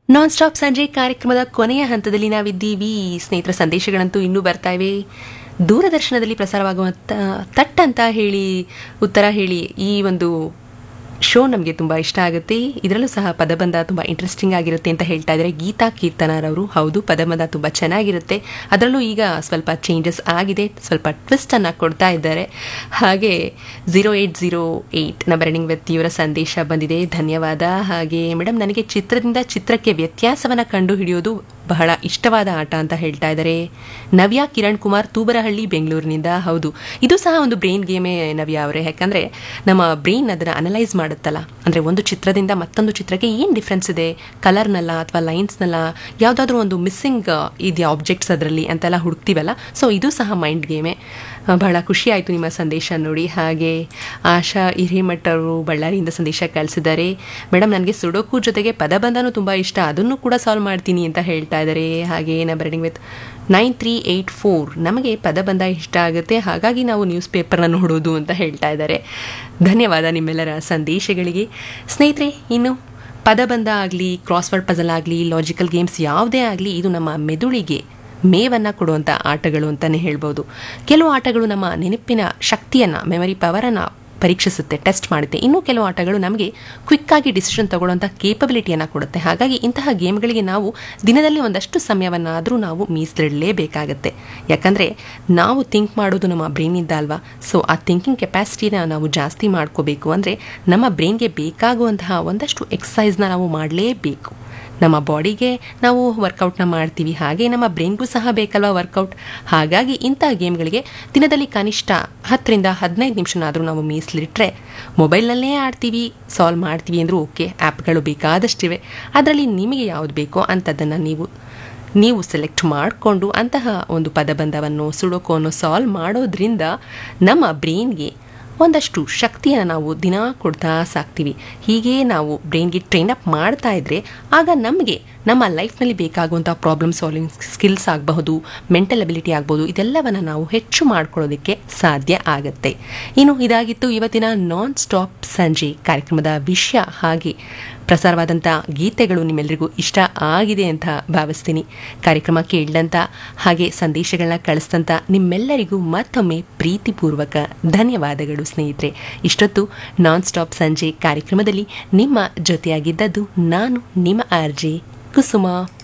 non stop ಸಂಜೆ ಕಾರ್ಯಕ್ರಮದ ಕೊನೆಯ ಹಂತದಲ್ಲಿ ನಾವಿದ್ದೀವಿ ಸ್ನೇಹಿತರ ಸಂದೇಶಗಳಂತೂ ಇನ್ನೂ ಬರ್ತಾ ಇವೆ ದೂರದರ್ಶನದಲ್ಲಿ ಪ್ರಸಾರವಾಗುವಂಥ ತಟ್ ಅಂತ ಹೇಳಿ ಉತ್ತರ ಹೇಳಿ ಈ ಒಂದು ಶೋ ನಮಗೆ ತುಂಬ ಇಷ್ಟ ಆಗುತ್ತೆ ಇದರಲ್ಲೂ ಸಹ ಪದಬಂಧ ತುಂಬ ಇಂಟ್ರೆಸ್ಟಿಂಗ್ ಆಗಿರುತ್ತೆ ಅಂತ ಹೇಳ್ತಾ ಇದ್ದಾರೆ ಗೀತಾ ಕೀರ್ತನರವರು ಹೌದು ಪದಬಂಧ ತುಂಬ ಚೆನ್ನಾಗಿರುತ್ತೆ ಅದರಲ್ಲೂ ಈಗ ಸ್ವಲ್ಪ ಚೇಂಜಸ್ ಆಗಿದೆ ಸ್ವಲ್ಪ ಟ್ವಿಸ್ಟನ್ನು ಕೊಡ್ತಾ ಇದ್ದಾರೆ ಹಾಗೆ zero eight zero eight numbering with ಇವರ ಸಂದೇಶ ಬಂದಿದೆ ಧನ್ಯವಾದ ಹಾಗೆ ಮೇಡಮ್ ನನಗೆ ಚಿತ್ರದಿಂದ ಚಿತ್ರಕ್ಕೆ ವ್ಯತ್ಯಾಸವನ್ನು ಕಂಡು ಹಿಡಿಯೋದು ಬಹಳ ಇಷ್ಟವಾದ ಆಟ ಅಂತ ಹೇಳ್ತಾ ಇದ್ದಾರೆ ನವ್ಯ ಕಿರಣ್ ಕುಮಾರ್ ತೂಬರಹಳ್ಳಿ ಬೆಂಗಳೂರಿನಿಂದ ಹೌದು ಇದು ಸಹ ಒಂದು ಬ್ರೈನ್ ಗೇಮೇ ನವ್ಯ ಅವರೇ ಯಾಕಂದರೆ ನಮ್ಮ ಬ್ರೈನ್ ಅದನ್ನು ಅನಲೈಸ್ ಮಾಡುತ್ತಲ್ಲ ಅಂದರೆ ಒಂದು ಚಿತ್ರದಿಂದ ಮತ್ತೊಂದು ಚಿತ್ರಕ್ಕೆ ಏನು ಡಿಫ್ರೆನ್ಸ್ ಇದೆ ಕಲರ್ನಲ್ಲ ಅಥವಾ ಲೈನ್ಸ್ನಲ್ಲ ಯಾವುದಾದ್ರೂ ಒಂದು ಮಿಸ್ಸಿಂಗ್ ಇದೆಯಾ ಆಬ್ಜೆಕ್ಟ್ಸ್ ಅದರಲ್ಲಿ ಅಂತೆಲ್ಲ ಹುಡುಕ್ತೀವಲ್ಲ ಸೊ ಇದು ಸಹ ಮೈಂಡ್ ಗೇಮೇ ಬಹಳ ಖುಷಿ ಆಯಿತು ನಿಮ್ಮ ಸಂದೇಶ ನೋಡಿ ಹಾಗೆ ಆಶಾ ಹಿರೇಮಠ್ ಅವರು ಬಳ್ಳಾರಿಯಿಂದ ಸಂದೇಶ ಕಳಿಸಿದ್ದಾರೆ ಮೇಡಮ್ ನನಗೆ ಸುಡೋಕು ಜೊತೆಗೆ ಪದಬಂಧನೂ ತುಂಬ ಇಷ್ಟ ಅದನ್ನು ಕೂಡ ಸಾಲ್ವ್ ಮಾಡ್ತೀನಿ ಅಂತ ಹೇಳ್ತಾ ಇದ್ದಾರೆ ಹಾಗೆ ನಾ ಬರ್ಡಿಂಗ್ with nine three eight four ನಮಗೆ ಪದಬಂಧ ಇಷ್ಟ ಆಗುತ್ತೆ ಹಾಗಾಗಿ ನಾವು ನ್ಯೂಸ್ ಪೇಪರ್ನ ನೋಡೋದು ಅಂತ ಹೇಳ್ತಾ ಇದ್ದಾರೆ ಧನ್ಯವಾದ ನಿಮ್ಮೆಲ್ಲರ ಸಂದೇಶಗಳಿಗೆ ಸ್ನೇಹಿತರೆ ಇನ್ನು ಪದಬಂಧ ಆಗಲಿ ಕ್ರಾಸ್ವರ್ಡ್ ಪಜಲ್ ಆಗಲಿ ಲಾಜಿಕಲ್ ಗೇಮ್ಸ್ ಯಾವುದೇ ಆಗಲಿ ಇದು ನಮ್ಮ ಮೆದುಳಿಗೆ ಮೇವನ್ನು ಕೊಡುವಂಥ ಆಟಗಳು ಅಂತಲೇ ಹೇಳ್ಬೋದು ಕೆಲವು ಆಟಗಳು ನಮ್ಮ ನೆನಪಿನ ಶಕ್ತಿಯನ್ನು ಮೆಮರಿ ಪವರನ್ನು ಪರೀಕ್ಷಿಸುತ್ತೆ ಟೆಸ್ಟ್ ಮಾಡುತ್ತೆ ಇನ್ನು ಕೆಲವು ಆಟಗಳು ನಮಗೆ ಕ್ವಿಕ್ಕಾಗಿ ಡಿಸಿಷನ್ ತಗೊಳ್ಳುವಂಥ ಕೇಪಬಿಲಿಟಿಯನ್ನು ಕೊಡುತ್ತೆ ಹಾಗಾಗಿ ಇಂತಹ ಗೇಮ್ಗಳಿಗೆ ನಾವು ದಿನದಲ್ಲಿ ಒಂದಷ್ಟು ಸಮಯವನ್ನಾದರೂ ನಾವು ಮೀಸಲಿಡಲೇಬೇಕಾಗತ್ತೆ ಯಾಕಂದರೆ ನಾವು ಥಿಂಕ್ ಮಾಡೋದು ನಮ್ಮ ಬ್ರೈನಿಂದ ಅಲ್ವಾ ಸೊ ಆ ಥಿಂಕಿಂಗ್ ಕೆಪಾಸಿಟಿನ ನಾವು ಜಾಸ್ತಿ ಮಾಡ್ಕೋಬೇಕು ಅಂದರೆ ನಮ್ಮ ಬ್ರೈನ್ಗೆ ಬೇಕಾಗುವಂತಹ ಒಂದಷ್ಟು ಎಕ್ಸಸೈಸ್ನ ನಾವು ಮಾಡಲೇಬೇಕು ನಮ್ಮ ಬಾಡಿಗೆ ನಾವು ವರ್ಕೌಟ್ನ ಮಾಡ್ತೀವಿ ಹಾಗೆ ನಮ್ಮ ಬ್ರೈನ್ಗೂ ಸಹ ಬೇಕಲ್ವ ವರ್ಕೌಟ್ ಹಾಗಾಗಿ ಇಂತಹ ಗೇಮ್ಗಳಿಗೆ ದಿನದಲ್ಲಿ ಕನಿಷ್ಠ ಹತ್ತರಿಂದ ಹದಿನೈದು ನಿಮಿಷನಾದರೂ ನಾವು ಮೀಸಲಿಟ್ರೆ ಮೊಬೈಲ್ನಲ್ಲೇ ಆಡ್ತೀವಿ ಸಾಲ್ವ್ ಮಾಡ್ತೀವಿ ಅಂದರೂ ಓಕೆ ಆ್ಯಪ್ಗಳು ಬೇಕಾದಷ್ಟಿವೆ ಅದರಲ್ಲಿ ನಿಮಗೆ ಯಾವುದು ಬೇಕೋ ಅಂಥದ್ದನ್ನು ನೀವು ನೀವು ಸೆಲೆಕ್ಟ್ ಮಾಡಿಕೊಂಡು ಅಂತಹ ಒಂದು ಪದಬಂಧವನ್ನು ಸುಡೋಕೋವನ್ನು ಸಾಲ್ವ್ ಮಾಡೋದ್ರಿಂದ ನಮ್ಮ ಬ್ರೈನ್ಗೆ ಒಂದಷ್ಟು ಶಕ್ತಿಯನ್ನು ನಾವು ದಿನ ಕೊಡ್ತಾ ಸಾಕ್ತೀವಿ ಹೀಗೆ ನಾವು ಬ್ರೈನ್ಗೆ ಟ್ರೈನ್ ಅಪ್ ಮಾಡ್ತಾ ಇದ್ರೆ ಆಗ ನಮಗೆ ನಮ್ಮ ಲೈಫ್ನಲ್ಲಿ ಬೇಕಾಗುವಂಥ ಪ್ರಾಬ್ಲಮ್ ಸಾಲ್ವಿಂಗ್ ಸ್ಕಿಲ್ಸ್ ಆಗಬಹುದು ಮೆಂಟಲ್ ಅಬಿಲಿಟಿ ಆಗ್ಬೋದು ಇದೆಲ್ಲವನ್ನು ನಾವು ಹೆಚ್ಚು ಮಾಡ್ಕೊಳ್ಳೋದಕ್ಕೆ ಸಾಧ್ಯ ಆಗತ್ತೆ ಇನ್ನು ಇದಾಗಿತ್ತು ಇವತ್ತಿನ ನಾನ್ ಸ್ಟಾಪ್ ಸಂಜೆ ಕಾರ್ಯಕ್ರಮದ ವಿಷಯ ಹಾಗೆ ಪ್ರಸಾರವಾದಂಥ ಗೀತೆಗಳು ನಿಮ್ಮೆಲ್ಲರಿಗೂ ಇಷ್ಟ ಆಗಿದೆ ಅಂತ ಭಾವಿಸ್ತೀನಿ ಕಾರ್ಯಕ್ರಮ ಕೇಳಿದಂಥ ಹಾಗೆ ಸಂದೇಶಗಳನ್ನ ಕಳಿಸಿದಂಥ ನಿಮ್ಮೆಲ್ಲರಿಗೂ ಮತ್ತೊಮ್ಮೆ ಪ್ರೀತಿಪೂರ್ವಕ ಧನ್ಯವಾದಗಳು ಸ್ನೇಹಿತರೆ ಇಷ್ಟೊತ್ತು ನಾನ್ ಸ್ಟಾಪ್ ಸಂಜೆ ಕಾರ್ಯಕ್ರಮದಲ್ಲಿ ನಿಮ್ಮ ಜೊತೆಯಾಗಿದ್ದದ್ದು ನಾನು ನಿಮ್ಮ ಆರ್ ಜೆ ಕುಸುಮ